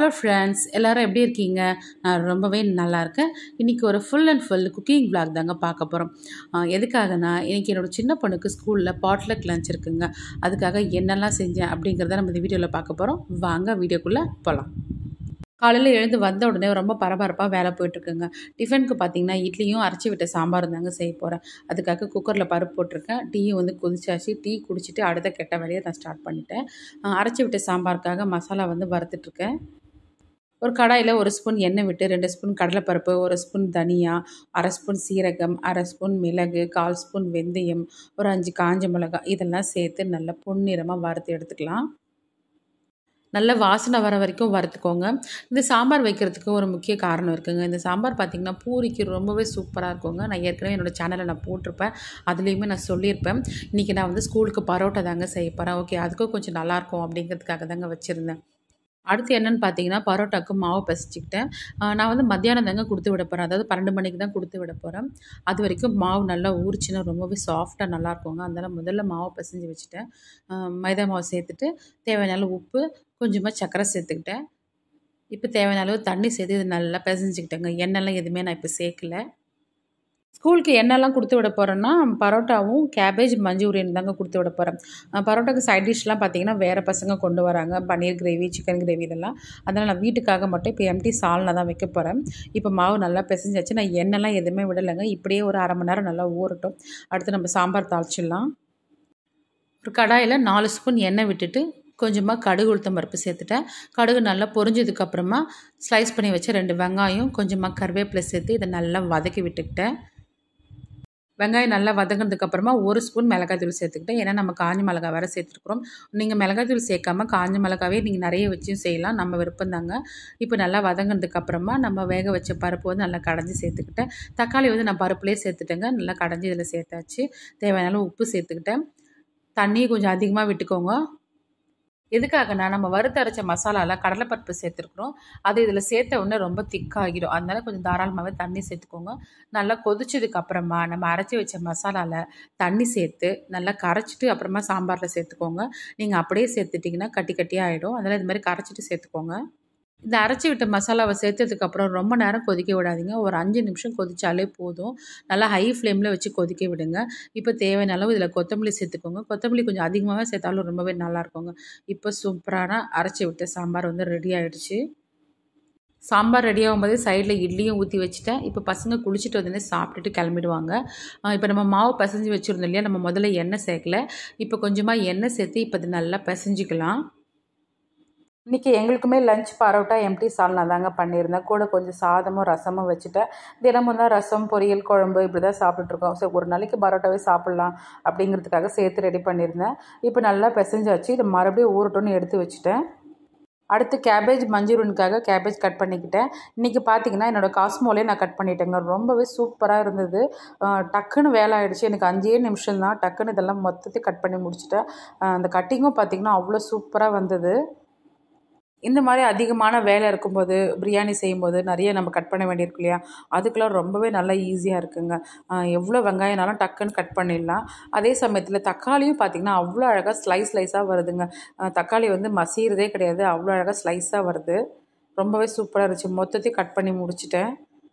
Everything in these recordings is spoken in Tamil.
ஹலோ ஃப்ரெண்ட்ஸ் எல்லாரும் எப்படி இருக்கீங்க நான் ரொம்பவே நல்லா இருக்கேன் இன்றைக்கி ஒரு full and full cooking vlog தாங்க பார்க்க போகிறோம் எதுக்காகனா இன்றைக்கி என்னோட சின்ன பொண்ணுக்கு ஸ்கூலில் பாட்லக் லஞ்ச் இருக்குங்க அதுக்காக என்னெல்லாம் செஞ்சேன் அப்படிங்கிறத நம்ம இந்த வீடியோவில் பார்க்க போகிறோம் வாங்க வீடியோக்குள்ளே போகலாம் காலையில் எழுந்து வந்த உடனே ரொம்ப பரபரப்பாக வேலை போயிட்டுருக்குங்க டிஃபனுக்கு பார்த்தீங்கன்னா இட்லியும் அரைச்சி விட்ட சாம்பார் தாங்க செய்ய போகிறேன் அதுக்காக குக்கரில் பருப்பு போட்டிருக்கேன் டீயும் வந்து கொதிச்சாச்சு டீ குடிச்சிட்டு அடுத்த கெட்ட வேலையை நான் ஸ்டார்ட் பண்ணிட்டேன் அஹ் அரைச்சி விட்ட சாம்பாருக்காக மசாலா வந்து வறுத்துட்ருக்கேன் ஒரு கடாயில் ஒரு ஸ்பூன் எண்ணெய் விட்டு ரெண்டு ஸ்பூன் கடலைப்பருப்பு ஒரு ஸ்பூன் தனியா அரை ஸ்பூன் சீரகம் அரை ஸ்பூன் மிளகு கால் ஸ்பூன் வெந்தயம் ஒரு அஞ்சு காஞ்ச மிளகாய் இதெல்லாம் சேர்த்து நல்லா பொன்னிறமாக வறுத்து எடுத்துக்கலாம் நல்ல வாசனை வர வரைக்கும் வறுத்துக்கோங்க இந்த சாம்பார் வைக்கிறதுக்கு ஒரு முக்கிய காரணம் இருக்குங்க இந்த சாம்பார் பார்த்திங்கன்னா பூரிக்கு ரொம்பவே சூப்பராக இருக்குங்க நான் ஏற்கனவே என்னோடய சேனலில் நான் போட்டிருப்பேன் அதுலேயுமே நான் சொல்லியிருப்பேன் இன்றைக்கி நான் வந்து ஸ்கூலுக்கு பரோட்டா தாங்க செய்ய போகிறேன் ஓகே அதுக்கும் கொஞ்சம் நல்லாயிருக்கும் அப்படிங்கிறதுக்காக தாங்க வச்சுருந்தேன் அடுத்து என்னென்னு பார்த்தீங்கன்னா பரோட்டாக்கு மாவு பசிச்சுக்கிட்டேன் ஆஹ் நான் வந்து மத்தியானம் தாங்க கொடுத்து விட போகிறேன் அதாவது பன்னெண்டு மணிக்கு தான் கொடுத்து விட போகிறேன் அது வரைக்கும் மாவு நல்லா ஊறிச்சுன்னா ரொம்பவே சாஃப்டாக நல்லா இருக்குங்க அதனால் முதல்ல மாவு பிசைஞ்சு வச்சுட்டேன் ஆஹ் மைதா மாவு சேர்த்துட்டு தேவையான அளவு உப்பு கொஞ்சமாக சர்க்கரை சேர்த்துக்கிட்டேன் இப்போ தேவையான அளவு தண்ணி சேர்த்து இது நல்லா பிசைஞ்சுக்கிட்டேங்க எண்ணெய்லாம் எதுவுமே நான் இப்போ சேர்க்கல ஸ்கூலுக்கு என்னெல்லாம் கொடுத்து விட போகிறேன்னா பரோட்டாவும் கேபேஜ் மஞ்சூரியன் தாங்க கொடுத்து விட போகிறேன் பரோட்டாக்கு சைட் டிஷ்லாம் பார்த்தீங்கன்னா வேறு பசங்க கொண்டு வராங்க பன்னீர் கிரேவி சிக்கன் கிரேவி இதெல்லாம் அதனால் நான் வீட்டுக்காக மட்டும் இப்போ எம்டி சால்னா தான் வைக்க போகிறேன் இப்போ மாவு நல்லா பிசைஞ்சாச்சு நான் எண்ணெய்லாம் எதுவுமே விடலைங்க இப்படியே ஒரு அரை மணி நேரம் நல்லா ஊறட்டும் அடுத்து நம்ம சாம்பார் தாளிச்சிடலாம் ஒரு கடாயில் நாலு ஸ்பூன் எண்ணெய் விட்டுட்டு கொஞ்சமாக கடுகு உளுத்தம் பருப்பு சேர்த்துட்டேன் கடுகு நல்லா பொரிஞ்சதுக்கப்புறமா ஸ்லைஸ் பண்ணி வச்ச ரெண்டு வெங்காயம் கொஞ்சமாக கருவேப்பிலை சேர்த்து இதை நல்லா வதக்கி விட்டுக்கிட்டேன் வெங்காயம் நல்லா வதங்கினதுக்கப்புறமா ஒரு ஸ்பூன் மிளகாய்த்தூள் சேர்த்துக்கிட்டேன் ஏன்னா நம்ம காஞ்ச மிளகாய் வேறு சேர்த்துருக்குறோம் நீங்கள் மிளகாய்த்தூள் சேர்க்காம காஞ்ச மிளகாவே நீங்கள் நிறைய வச்சும் செய்யலாம் நம்ம விருப்பம் தாங்க இப்போ நல்லா வதங்கினதுக்கப்புறமா நம்ம வேக வச்ச பருப்பு வந்து நல்லா கடைஞ்சி சேர்த்துக்கிட்டேன் தக்காளி வந்து நான் பருப்புலேயே சேர்த்துட்டேங்க நல்லா கடைஞ்சி இதில் சேர்த்தாச்சு தேவையான அளவு உப்பு சேர்த்துக்கிட்டேன் தண்ணியை கொஞ்சம் அதிகமாக விட்டுக்கோங்க எதுக்காகனா நம்ம வறுத்து அரைச்ச மசாலாவில் கடலைப்பருப்பு சேர்த்துருக்குறோம் அது இதில் சேர்த்த உடனே ரொம்ப திக்காகிடும் அதனால கொஞ்சம் தாராளமாகவே தண்ணி சேர்த்துக்கோங்க நல்லா கொதிச்சதுக்கு அப்புறமா நம்ம அரைச்சி வச்ச மசாலாவில் தண்ணி சேர்த்து நல்லா கரைச்சிட்டு அப்புறமா சாம்பாரில் சேர்த்துக்கோங்க நீங்கள் அப்படியே சேர்த்துட்டிங்கன்னா கட்டி கட்டியாக ஆகிடும் அதனால் இது மாதிரி கரைச்சிட்டு சேர்த்துக்கோங்க இந்த அரைச்சி விட்ட மசாலாவை சேர்த்ததுக்கப்புறம் ரொம்ப நேரம் கொதிக்க விடாதீங்க ஒரு அஞ்சு நிமிஷம் கொதிச்சாலே போதும் நல்லா ஹை ஃப்ளேமில் வச்சு கொதிக்க விடுங்க இப்போ தேவையான அளவு இதில் கொத்தமல்லி சேர்த்துக்கோங்க கொத்தமல்லி கொஞ்சம் அதிகமாகவே சேர்த்தாலும் ரொம்பவே நல்லா இருக்குங்க இப்போ சூப்பரான அரைச்சி விட்ட சாம்பார் வந்து ரெடி ஆகிடுச்சு சாம்பார் ரெடி ஆகும்போது சைடில் இட்லியும் ஊற்றி வச்சுட்டேன் இப்போ பசங்க குளிச்சுட்டு வந்தோடனே சாப்பிட்டுட்டு கிளம்பிடுவாங்க இப்போ நம்ம மாவு பிசைஞ்சு வச்சுருந்தோம் இல்லையா நம்ம முதல்ல எண்ணெய் சேர்க்கல இப்போ கொஞ்சமாக எண்ணெய் சேர்த்து இப்போ இது நல்லா பிசைஞ்சிக்கலாம் இன்றைக்கி எங்களுக்குமே லஞ்ச் பரோட்டா எம்டி சால்னா தாங்க பண்ணியிருந்தேன் கூட கொஞ்சம் சாதமும் ரசமும் வச்சுட்டேன் தினமும் தான் ரசம் பொரியல் குழம்பு இப்படி தான் சாப்பிட்டுட்ருக்கோம் சரி ஒரு நாளைக்கு பரோட்டாவே சாப்பிட்லாம் அப்படிங்கிறதுக்காக சேர்த்து ரெடி பண்ணியிருந்தேன் இப்போ நல்லா பிசைஞ்சாச்சு இது மறுபடியும் ஊறட்டும்னு எடுத்து வச்சுட்டேன் அடுத்து கேபேஜ் மஞ்சூரியனுக்காக கேபேஜ் கட் பண்ணிக்கிட்டேன் இன்றைக்கி பார்த்தீங்கன்னா என்னோடய காஸ்மோலே நான் கட் பண்ணிட்டேங்க ரொம்பவே சூப்பராக இருந்தது டக்குன்னு வேலை ஆகிடுச்சு எனக்கு அஞ்சே நிமிஷம் தான் டக்குன்னு இதெல்லாம் மொத்தத்தையும் கட் பண்ணி முடிச்சிட்டேன் அந்த கட்டிங்கும் பார்த்திங்கன்னா அவ்வளோ சூப்பராக வந்தது இந்த மாதிரி அதிகமான வேலை இருக்கும்போது பிரியாணி செய்யும்போது நிறைய நம்ம கட் பண்ண வேண்டியிருக்கு இல்லையா அதுக்கெலாம் ரொம்பவே நல்லா ஈஸியாக இருக்குங்க எவ்வளோ வெங்காயம்னாலும் டக்குன்னு கட் பண்ணிடலாம் அதே சமயத்தில் தக்காளியும் பார்த்திங்கன்னா அவ்வளோ அழகாக ஸ்லைஸ் ஸ்லைஸாக வருதுங்க தக்காளி வந்து மசிகிறதே கிடையாது அவ்வளோ அழகாக ஸ்லைஸாக வருது ரொம்பவே சூப்பராக இருந்துச்சு மொத்தத்தையும் கட் பண்ணி முடிச்சிட்டேன்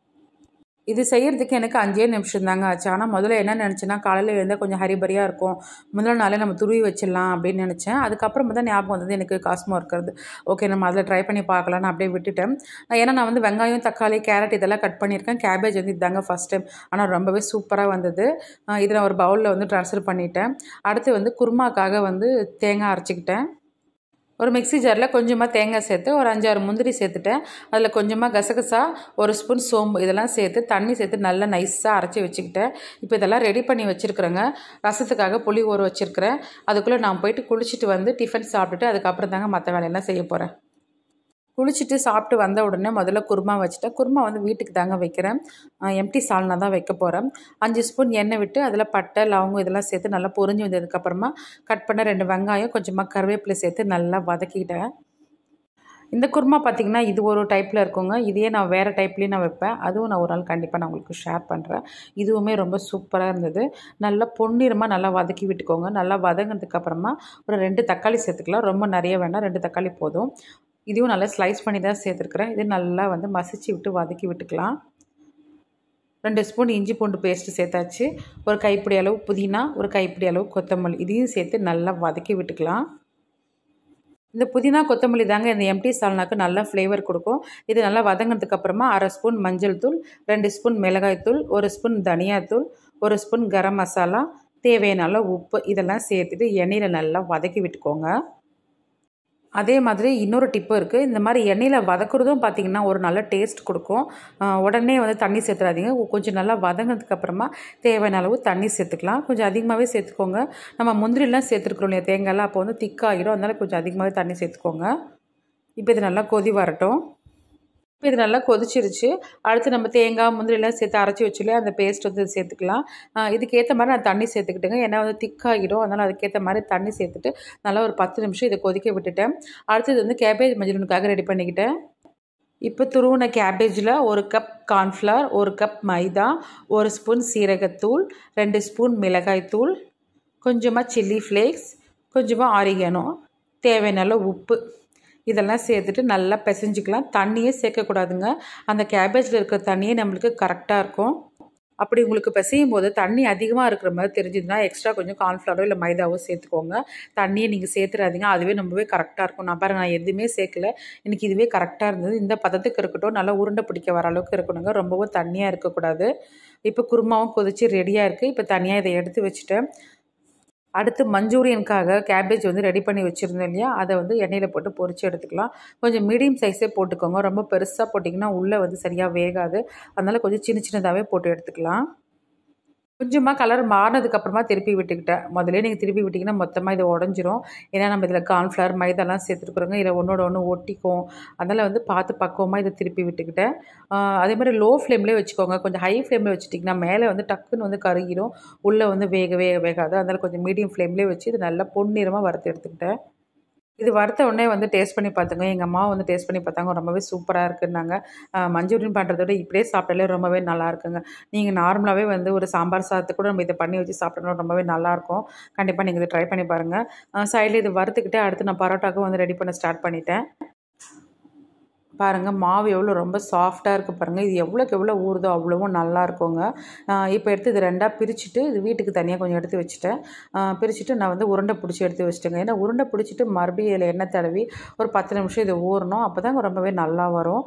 இது செய்கிறதுக்கு எனக்கு அஞ்சே நிமிஷம் தாங்க ஆச்சு ஆனால் முதல்ல என்ன நினச்சேன்னா காலையில் எழுந்தால் கொஞ்சம் ஹரிபரியாக இருக்கும் முதல் நாளே நம்ம துருவி வச்சிடலாம் அப்படின்னு நினச்சேன் அதுக்கப்புறம் தான் ஞாபகம் வந்தது எனக்கு காஸ்மோ இருக்கிறது ஓகே நம்ம அதில் ட்ரை பண்ணி பார்க்கலான்னு அப்படியே விட்டுட்டேன் ஏன்னா நான் வந்து வெங்காயம் தக்காளி கேரட் இதெல்லாம் கட் பண்ணியிருக்கேன் கேபேஜ் வந்து இதாங்க ஃபஸ்ட் டைம் ஆனால் ரொம்பவே சூப்பராக வந்தது இதை நான் ஒரு பவுலில் வந்து ட்ரான்ஸ்ஃபர் பண்ணிட்டேன் அடுத்து வந்து குருமாக்காக வந்து தேங்காய் அரைச்சிக்கிட்டேன் ஒரு மிக்ஸி ஜாரில் கொஞ்சமாக தேங்காய் சேர்த்து ஒரு அஞ்சாறு முந்திரி சேர்த்துட்டேன் அதில் கொஞ்சமாக கசகசா ஒரு ஸ்பூன் சோம்பு இதெல்லாம் சேர்த்து தண்ணி சேர்த்து நல்லா நைஸாக அரைச்சி வச்சுக்கிட்டேன் இப்போ இதெல்லாம் ரெடி பண்ணி வச்சுருக்குறேங்க ரசத்துக்காக புளி ஊற வச்சுருக்கிறேன் அதுக்குள்ளே நான் போயிட்டு குளிச்சுட்டு வந்து டிஃபன் சாப்பிட்டுட்டு அதுக்கப்புறம் தாங்க மற்ற வேலையெல்லாம் செய்ய போகிறேன் குளிச்சுட்டு சாப்பிட்டு வந்த உடனே முதல்ல குருமா வச்சுட்டேன் குருமா வந்து வீட்டுக்கு தாங்க வைக்கிறேன் எம்டி சால்னா தான் வைக்க போகிறேன் அஞ்சு ஸ்பூன் எண்ணெய் விட்டு அதில் பட்டை லவங்கம் இதெல்லாம் சேர்த்து நல்லா பொரிஞ்சு வந்ததுக்கப்புறமா கட் பண்ண ரெண்டு வெங்காயம் கொஞ்சமாக கருவேப்பிலை சேர்த்து நல்லா வதக்கிட்டேன் இந்த குருமா பார்த்திங்கன்னா இது ஒரு டைப்பில் இருக்குங்க இதே நான் வேறு டைப்லேயும் நான் வைப்பேன் அதுவும் நான் ஒரு நாள் கண்டிப்பாக நான் உங்களுக்கு ஷேர் பண்ணுறேன் இதுவுமே ரொம்ப சூப்பராக இருந்தது நல்லா பொன்னிறமாக நல்லா வதக்கி விட்டுக்கோங்க நல்லா வதங்கினதுக்கப்புறமா ஒரு ரெண்டு தக்காளி சேர்த்துக்கலாம் ரொம்ப நிறைய வேண்டாம் ரெண்டு தக்காளி போதும் இதையும் நல்லா ஸ்லைஸ் பண்ணி தான் சேர்த்துருக்குறேன் இது நல்லா வந்து மசிச்சு விட்டு வதக்கி விட்டுக்கலாம் ரெண்டு ஸ்பூன் இஞ்சி பூண்டு பேஸ்ட்டு சேர்த்தாச்சு ஒரு கைப்பிடி அளவு புதினா ஒரு கைப்பிடி அளவு கொத்தமல்லி இதையும் சேர்த்து நல்லா வதக்கி விட்டுக்கலாம் இந்த புதினா கொத்தமல்லி தாங்க இந்த எம்டி சால்னாக்கு நல்லா ஃப்ளேவர் கொடுக்கும் இது நல்லா வதங்கினதுக்கு அப்புறமா அரை ஸ்பூன் மஞ்சள் தூள் ரெண்டு ஸ்பூன் மிளகாய் தூள் ஒரு ஸ்பூன் தனியாத்தூள் ஒரு ஸ்பூன் கரம் மசாலா தேவையான அளவு உப்பு இதெல்லாம் சேர்த்துட்டு எண்ணெயில் நல்லா வதக்கி விட்டுக்கோங்க அதே மாதிரி இன்னொரு டிப்பு இருக்குது இந்த மாதிரி எண்ணெயில் வதக்குறதும் பார்த்திங்கன்னா ஒரு நல்ல டேஸ்ட் கொடுக்கும் உடனே வந்து தண்ணி சேர்த்துறாதீங்க கொஞ்சம் நல்லா வதங்கினதுக்கு அப்புறமா தேவையான அளவு தண்ணி சேர்த்துக்கலாம் கொஞ்சம் அதிகமாகவே சேர்த்துக்கோங்க நம்ம முந்திரிலாம் சேர்த்துருக்குறோம் இல்லையா தேங்காய்லாம் அப்போ வந்து திக்காகிடும் அதனால் கொஞ்சம் அதிகமாகவே தண்ணி சேர்த்துக்கோங்க இப்போ இது நல்லா கொதி வரட்டும் இப்போ இது நல்லா கொதிச்சிருச்சு அடுத்து நம்ம தேங்காய் முந்திரிலாம் சேர்த்து அரைச்சி வச்சுல அந்த பேஸ்ட் வந்து சேர்த்துக்கலாம் இதுக்கேற்ற மாதிரி நான் தண்ணி சேர்த்துக்கிட்டேங்க ஏன்னா வந்து திக்காகிடும் அதனால் அதுக்கேற்ற மாதிரி தண்ணி சேர்த்துட்டு நல்லா ஒரு பத்து நிமிஷம் இதை கொதிக்க விட்டுட்டேன் அடுத்தது வந்து கேபேஜ் மஞ்சளுக்காக ரெடி பண்ணிக்கிட்டேன் இப்போ துருவின கேபேஜில் ஒரு கப் கார்ன்ஃப்ளவர் ஒரு கப் மைதா ஒரு ஸ்பூன் சீரகத்தூள் ரெண்டு ஸ்பூன் மிளகாய்த்தூள் கொஞ்சமாக சில்லி ஃப்ளேக்ஸ் கொஞ்சமாக ஆரிகனோ தேவையான அளவு உப்பு இதெல்லாம் சேர்த்துட்டு நல்லா பிசைஞ்சிக்கலாம் தண்ணியே சேர்க்கக்கூடாதுங்க அந்த கேபேஜில் இருக்கிற தண்ணியே நம்மளுக்கு கரெக்டாக இருக்கும் அப்படி உங்களுக்கு பிசையும் போது தண்ணி அதிகமாக இருக்கிற மாதிரி தெரிஞ்சதுன்னா எக்ஸ்ட்ரா கொஞ்சம் கார்ன்ஃப்ளவரோ இல்லை மைதாவோ சேர்த்துக்கோங்க தண்ணியை நீங்கள் சேர்த்துறாதீங்க அதுவே ரொம்பவே கரெக்டாக இருக்கும் நான் பாருங்க நான் எதுவுமே சேர்க்கல எனக்கு இதுவே கரெக்டாக இருந்தது இந்த பதத்துக்கு இருக்கட்டும் நல்லா உருண்டை பிடிக்க வர அளவுக்கு இருக்கணுங்க ரொம்பவும் தண்ணியாக இருக்கக்கூடாது இப்போ குருமாவும் கொதிச்சு ரெடியாக இருக்குது இப்போ தனியாக இதை எடுத்து வச்சுட்டேன் அடுத்து மஞ்சூரியனுக்காக கேபேஜ் வந்து ரெடி பண்ணி வச்சுருந்தேன் இல்லையா அதை வந்து எண்ணெயில் போட்டு பொரித்து எடுத்துக்கலாம் கொஞ்சம் மீடியம் சைஸே போட்டுக்கோங்க ரொம்ப பெருசாக போட்டிங்கன்னா உள்ளே வந்து சரியாக வேகாது அதனால் கொஞ்சம் சின்ன சின்னதாகவே போட்டு எடுத்துக்கலாம் கொஞ்சமாக கலர் மாறினதுக்கப்புறமா திருப்பி விட்டுக்கிட்டேன் முதலே நீங்கள் திருப்பி விட்டிங்கன்னா மொத்தமாக இது உடஞ்சிரும் ஏன்னா நம்ம இதில் கார்ன்ஃப்ளவர் மைதெல்லாம் சேர்த்துருக்குறோங்க இதில் ஒன்றோட ஒன்று ஒட்டிக்கும் அதனால் வந்து பார்த்து பக்குவமாக இதை திருப்பி விட்டுக்கிட்டேன் அதே மாதிரி லோ ஃப்ளேம்லேயே வச்சுக்கோங்க கொஞ்சம் ஹை ஃப்ளேமில் வச்சுட்டிங்கன்னா மேலே வந்து டக்குன்னு வந்து கருகிரும் உள்ளே வந்து வேகவே வேகாது அதனால் கொஞ்சம் மீடியம் ஃப்ளேம்லேயே வச்சு இது நல்லா பொன்னிறமாக வறுத்து எடுத்துக்கிட்டேன் இது வறுத்த உடனே வந்து டேஸ்ட் பண்ணி பார்த்துங்க எங்கள் அம்மா வந்து டேஸ்ட் பண்ணி பார்த்தாங்க ரொம்பவே சூப்பராக இருக்குன்னாங்க மஞ்சூரியன் பண்ணுறத விட இப்படியே சாப்பிட்டாலே ரொம்பவே நல்லா இருக்குங்க நீங்கள் நார்மலாகவே வந்து ஒரு சாம்பார் சாதத்தை கூட நம்ம இதை பண்ணி வச்சு சாப்பிட்டோம்னா ரொம்பவே நல்லாயிருக்கும் கண்டிப்பாக நீங்கள் இதை ட்ரை பண்ணி பாருங்கள் சைடில் இது வறுத்துக்கிட்டே அடுத்து நான் பரோட்டாக்கும் வந்து ரெடி பண்ண ஸ்டார்ட் பண்ணிட்டேன் பாருங்கள் மாவு எவ்வளோ ரொம்ப சாஃப்டாக இருக்குது பாருங்கள் இது எவ்வளோக்கு எவ்வளோ ஊறுதோ அவ்வளோவும் நல்லா இருக்குங்க இப்போ எடுத்து இது ரெண்டாக பிரிச்சுட்டு இது வீட்டுக்கு தனியாக கொஞ்சம் எடுத்து வச்சுட்டேன் பிரிச்சுட்டு நான் வந்து உருண்டை பிடிச்சி எடுத்து வச்சுட்டேங்க ஏன்னா உருண்டை பிடிச்சிட்டு மறுபடியும் இதில் எண்ணெய் தடவி ஒரு பத்து நிமிஷம் இது ஊறணும் அப்போ தாங்க ரொம்பவே நல்லா வரும்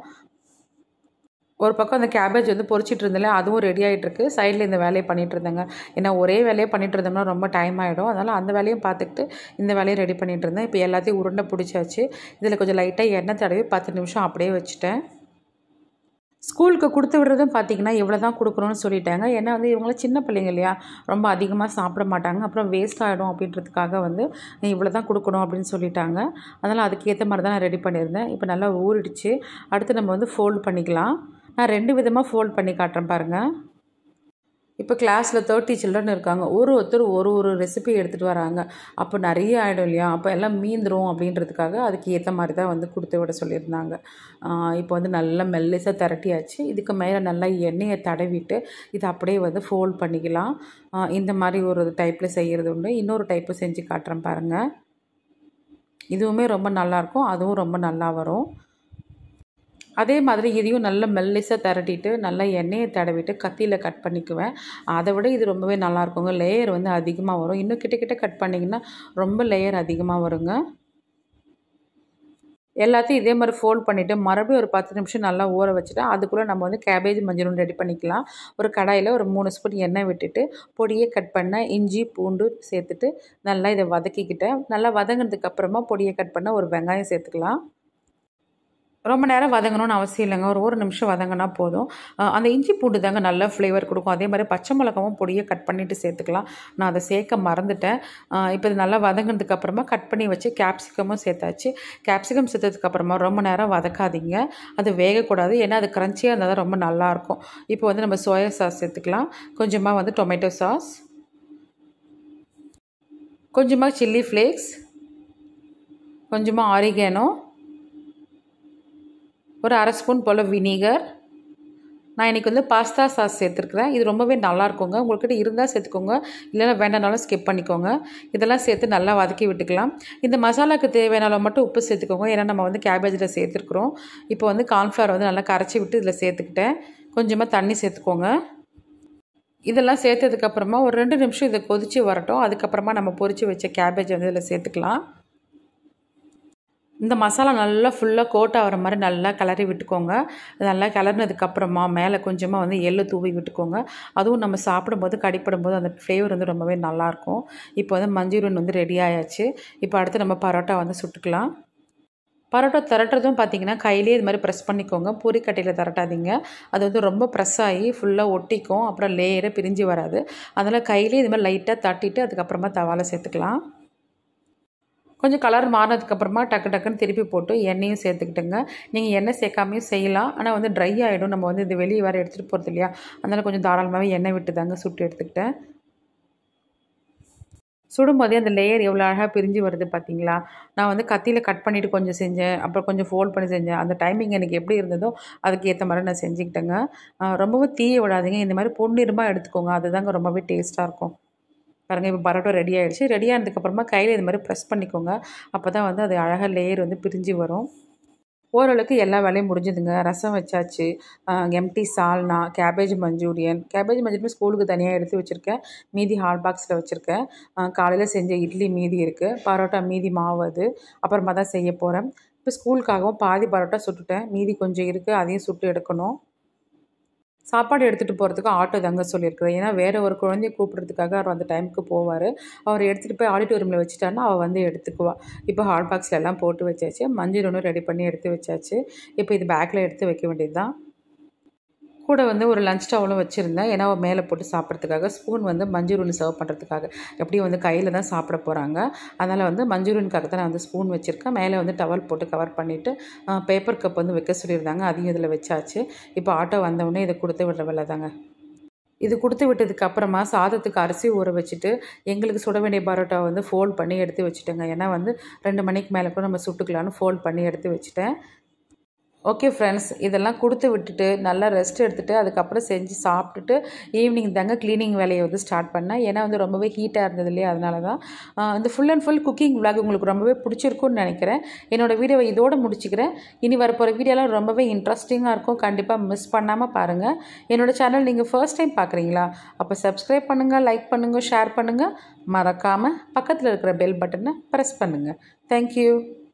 ஒரு பக்கம் அந்த கேபேஜ் வந்து பொரிச்சிட்டு இருந்தேன் அதுவும் ரெடி ஆகிட்டுருக்கு சைடில் இந்த வேலையை பண்ணிகிட்டு இருந்தேங்க ஏன்னா ஒரே வேலையை பண்ணிகிட்டு இருந்தோம்னா ரொம்ப டைம் ஆகிடும் அதனால் அந்த வேலையும் பார்த்துக்கிட்டு இந்த வேலையை ரெடி பண்ணிகிட்டு இருந்தேன் இப்போ எல்லாத்தையும் உருண்டை பிடிச்சாச்சு இதில் கொஞ்சம் லைட்டாக எண்ணெய் தடவி பத்து நிமிஷம் அப்படியே வச்சுட்டேன் ஸ்கூலுக்கு கொடுத்து விடுறதும் பார்த்தீங்கன்னா இவ்வளோ தான் கொடுக்கணும்னு சொல்லிட்டாங்க ஏன்னா வந்து இவங்களாம் சின்ன பிள்ளைங்க இல்லையா ரொம்ப அதிகமாக சாப்பிட மாட்டாங்க அப்புறம் வேஸ்ட் ஆகிடும் அப்படின்றதுக்காக வந்து இவ்வளோ தான் கொடுக்கணும் அப்படின்னு சொல்லிட்டாங்க அதனால் அதுக்கேற்ற மாதிரி தான் நான் ரெடி பண்ணியிருந்தேன் இப்போ நல்லா ஊறிடுச்சு அடுத்து நம்ம வந்து ஃபோல்ட் பண்ணிக்கலாம் நான் ரெண்டு விதமாக ஃபோல்ட் பண்ணி காட்டுறேன் பாருங்கள் இப்போ கிளாஸில் தேர்ட்டி சில்ட்ரன் இருக்காங்க ஒரு ஒருத்தர் ஒரு ஒரு ரெசிபி எடுத்துகிட்டு வராங்க அப்போ நிறைய ஆகிடும் இல்லையா அப்போ எல்லாம் மீந்துரும் அப்படின்றதுக்காக அதுக்கு ஏற்ற மாதிரி தான் வந்து கொடுத்து விட சொல்லியிருந்தாங்க இப்போ வந்து நல்லா மெல்லிசாக திரட்டியாச்சு இதுக்கு மேலே நல்லா எண்ணெயை தடவிட்டு இதை அப்படியே வந்து ஃபோல்ட் பண்ணிக்கலாம் இந்த மாதிரி ஒரு டைப்பில் செய்கிறது உண்டு இன்னொரு டைப்பு செஞ்சு காட்டுறேன் பாருங்கள் இதுவுமே ரொம்ப நல்லாயிருக்கும் அதுவும் ரொம்ப நல்லா வரும் அதே மாதிரி இதையும் நல்லா மெல்லிசாக திரட்டிட்டு நல்லா எண்ணெயை தடவிட்டு கத்தியில் கட் பண்ணிக்குவேன் அதை விட இது ரொம்பவே நல்லா இருக்குங்க லேயர் வந்து அதிகமாக வரும் இன்னும் கிட்ட கிட்ட கட் பண்ணிங்கன்னா ரொம்ப லேயர் அதிகமாக வருங்க எல்லாத்தையும் இதே மாதிரி ஃபோல்ட் பண்ணிவிட்டு மறுபடியும் ஒரு பத்து நிமிஷம் நல்லா ஊற வச்சுட்டு அதுக்குள்ளே நம்ம வந்து கேபேஜ் மஞ்சளும் ரெடி பண்ணிக்கலாம் ஒரு கடாயில் ஒரு மூணு ஸ்பூன் எண்ணெய் விட்டுட்டு பொடியை கட் பண்ண இஞ்சி பூண்டு சேர்த்துட்டு நல்லா இதை வதக்கிக்கிட்டேன் நல்லா வதங்கினதுக்கு அப்புறமா பொடியை கட் பண்ண ஒரு வெங்காயம் சேர்த்துக்கலாம் ரொம்ப நேரம் வதங்கணும்னு அவசியம் இல்லைங்க ஒரு ஒரு நிமிஷம் வதங்கினா போதும் அந்த இஞ்சி பூண்டு தாங்க நல்ல ஃப்ளேவர் கொடுக்கும் அதே மாதிரி பச்சை மிளகாவும் பொடியை கட் பண்ணிவிட்டு சேர்த்துக்கலாம் நான் அதை சேர்க்க மறந்துட்டேன் இப்போ இது நல்லா வதங்கினதுக்கு அப்புறமா கட் பண்ணி வச்சு கேப்சிகமும் சேர்த்தாச்சு கேப்சிகம் சேர்த்ததுக்கு அப்புறமா ரொம்ப நேரம் வதக்காதீங்க அது வேகக்கூடாது ஏன்னா அது க்ரன்ச்சியாக இருந்தால் தான் ரொம்ப நல்லாயிருக்கும் இப்போ வந்து நம்ம சோயா சாஸ் சேர்த்துக்கலாம் கொஞ்சமாக வந்து டொமேட்டோ சாஸ் கொஞ்சமாக சில்லி ஃப்ளேக்ஸ் கொஞ்சமாக ஆரிகேனோ ஒரு அரை ஸ்பூன் போல் வினிகர் நான் இன்றைக்கி வந்து பாஸ்தா சாஸ் சேர்த்துருக்குறேன் இது ரொம்பவே நல்லா இருக்குங்க உங்கள்கிட்ட இருந்தால் சேர்த்துக்கோங்க இல்லைன்னா வேண்டாம்னாலும் ஸ்கிப் பண்ணிக்கோங்க இதெல்லாம் சேர்த்து நல்லா வதக்கி விட்டுக்கலாம் இந்த மசாலாவுக்கு தேவையான அளவு மட்டும் உப்பு சேர்த்துக்கோங்க ஏன்னா நம்ம வந்து கேபேஜில் சேர்த்துருக்குறோம் இப்போ வந்து கார்ன்ஃப்ளவர் வந்து நல்லா கரைச்சி விட்டு இதில் சேர்த்துக்கிட்டேன் கொஞ்சமாக தண்ணி சேர்த்துக்கோங்க இதெல்லாம் சேர்த்ததுக்கப்புறமா ஒரு ரெண்டு நிமிஷம் இதை கொதித்து வரட்டும் அதுக்கப்புறமா நம்ம பொரித்து வச்ச கேபேஜ் வந்து இதில் சேர்த்துக்கலாம் இந்த மசாலா நல்லா ஃபுல்லாக கோட் ஆகிற மாதிரி நல்லா கிளறி விட்டுக்கோங்க நல்லா கிளறினதுக்கப்புறமா மேலே கொஞ்சமாக வந்து எள்ளு தூவி விட்டுக்கோங்க அதுவும் நம்ம சாப்பிடும்போது கடிப்படும் போது அந்த ஃப்ளேவர் வந்து ரொம்பவே நல்லாயிருக்கும் இப்போ வந்து மஞ்சூரியன் வந்து ரெடி ஆயாச்சு இப்போ அடுத்து நம்ம பரோட்டா வந்து சுட்டுக்கலாம் பரோட்டா திரட்டுறதும் பார்த்தீங்கன்னா கையிலே இது மாதிரி ப்ரெஸ் பண்ணிக்கோங்க பூரிக்கட்டையில் திரட்டாதீங்க அது வந்து ரொம்ப ப்ரெஸ் ஆகி ஃபுல்லாக ஒட்டிக்கும் அப்புறம் லேயரே பிரிஞ்சு வராது அதனால் கையிலே இது மாதிரி லைட்டாக தட்டிட்டு அதுக்கப்புறமா தவால சேர்த்துக்கலாம் கொஞ்சம் கலர் மாறினதுக்கப்புறமா டக்கு டக்குன்னு திருப்பி போட்டு எண்ணெயும் சேர்த்துக்கிட்டுங்க நீங்கள் எண்ணெய் சேர்க்காமையும் செய்யலாம் ஆனால் வந்து ட்ரை ஆகிடும் நம்ம வந்து இது வெளியே வேறு எடுத்துகிட்டு போகிறது இல்லையா அதனால் கொஞ்சம் தாராளமாகவே எண்ணெய் விட்டு தாங்க சுட்டு எடுத்துக்கிட்டேன் சுடும்போதே அந்த லேயர் எவ்வளோ அழகாக பிரிஞ்சு வருது பார்த்தீங்களா நான் வந்து கத்தியில் கட் பண்ணிவிட்டு கொஞ்சம் செஞ்சேன் அப்புறம் கொஞ்சம் ஃபோல்ட் பண்ணி செஞ்சேன் அந்த டைமிங் எனக்கு எப்படி இருந்ததோ அதுக்கு ஏற்ற மாதிரி நான் செஞ்சுக்கிட்டேங்க ரொம்பவும் தீய விடாதீங்க இந்த மாதிரி பொன்னிறமாக எடுத்துக்கோங்க அதுதாங்க ரொம்பவே டேஸ்ட்டாக இருக்கும் பாருங்கள் இப்போ பரோட்டா ரெடி ஆகிடுச்சு ரெடி ஆனதுக்கப்புறமா கையில் இது மாதிரி ப்ரெஸ் பண்ணிக்கோங்க அப்போ தான் வந்து அது அழகாக லேயர் வந்து பிரிஞ்சு வரும் ஓரளவுக்கு எல்லா வேலையும் முடிஞ்சுதுங்க ரசம் வச்சாச்சு எம்டி சால்னா கேபேஜ் மஞ்சூரியன் கேபேஜ் மஞ்சூரியன் ஸ்கூலுக்கு தனியாக எடுத்து வச்சுருக்கேன் மீதி ஹாட் பாக்ஸில் வச்சுருக்கேன் காலையில் செஞ்ச இட்லி மீதி இருக்குது பரோட்டா மீதி மாவு அது அப்புறமா தான் செய்ய போகிறேன் இப்போ ஸ்கூலுக்காகவும் பாதி பரோட்டா சுட்டுட்டேன் மீதி கொஞ்சம் இருக்குது அதையும் சுட்டு எடுக்கணும் சாப்பாடு எடுத்துகிட்டு போகிறதுக்கு ஆட்டோ தாங்க சொல்லியிருக்கிறேன் ஏன்னா வேறு ஒரு குழந்தைய கூப்பிட்றதுக்காக அவர் அந்த டைமுக்கு போவார் அவர் எடுத்துகிட்டு போய் ஆடிட்டோரியமில் வச்சுட்டாருன்னா அவள் வந்து எடுத்துக்குவா இப்போ ஹாட் பாக்ஸில் எல்லாம் போட்டு வச்சாச்சு மஞ்சள் ஒன்றும் ரெடி பண்ணி எடுத்து வச்சாச்சு இப்போ இது பேக்கில் எடுத்து வைக்க வேண்டியது தான் கூட வந்து ஒரு லஞ்ச் டவலும் வச்சுருந்தேன் ஏன்னா மேலே போட்டு சாப்பிட்றதுக்காக ஸ்பூன் வந்து மஞ்சூரியன் சர்வ் பண்ணுறதுக்காக எப்படியும் வந்து கையில் தான் சாப்பிட போகிறாங்க அதனால் வந்து மஞ்சூரியனுக்காக தான் நான் வந்து ஸ்பூன் வச்சுருக்கேன் மேலே வந்து டவல் போட்டு கவர் பண்ணிவிட்டு பேப்பர் கப் வந்து வைக்க சொல்லியிருந்தாங்க அதையும் இதில் வச்சாச்சு இப்போ ஆட்டோ வந்தவுடனே இதை கொடுத்து விடுற வேலை தாங்க இது கொடுத்து விட்டதுக்கு அப்புறமா சாதத்துக்கு அரிசி ஊற வச்சுட்டு எங்களுக்கு சுட வேண்டிய பரோட்டா வந்து ஃபோல்ட் பண்ணி எடுத்து வச்சுட்டேங்க ஏன்னா வந்து ரெண்டு மணிக்கு மேலே கூட நம்ம சுட்டுக்கலான்னு ஃபோல்ட் பண்ணி எடுத்து வச்சுட்டேன் ஓகே ஃப்ரெண்ட்ஸ் இதெல்லாம் கொடுத்து விட்டுட்டு நல்லா ரெஸ்ட் எடுத்துகிட்டு அதுக்கப்புறம் செஞ்சு சாப்பிட்டுட்டு ஈவினிங் தாங்க க்ளீனிங் வேலையை வந்து ஸ்டார்ட் பண்ணேன் ஏன்னா வந்து ரொம்பவே ஹீட்டாக இருந்தது இல்லையா அதனால தான் இந்த full and full cooking vlog உங்களுக்கு ரொம்பவே பிடிச்சிருக்குன்னு நினைக்கிறேன் என்னோடய வீடியோவை இதோடு முடிச்சுக்கிறேன் இனி வரப்போகிற வீடியோலாம் ரொம்பவே இன்ட்ரெஸ்டிங்காக இருக்கும் கண்டிப்பாக மிஸ் பண்ணாமல் பாருங்கள் என்னோடய சேனல் நீங்கள் ஃபர்ஸ்ட் டைம் பார்க்குறீங்களா அப்போ சப்ஸ்கிரைப் பண்ணுங்கள் லைக் பண்ணுங்கள் ஷேர் பண்ணுங்கள் மறக்காமல் பக்கத்தில் இருக்கிற பெல் பட்டனை ப்ரெஸ் பண்ணுங்கள் தேங்க்யூ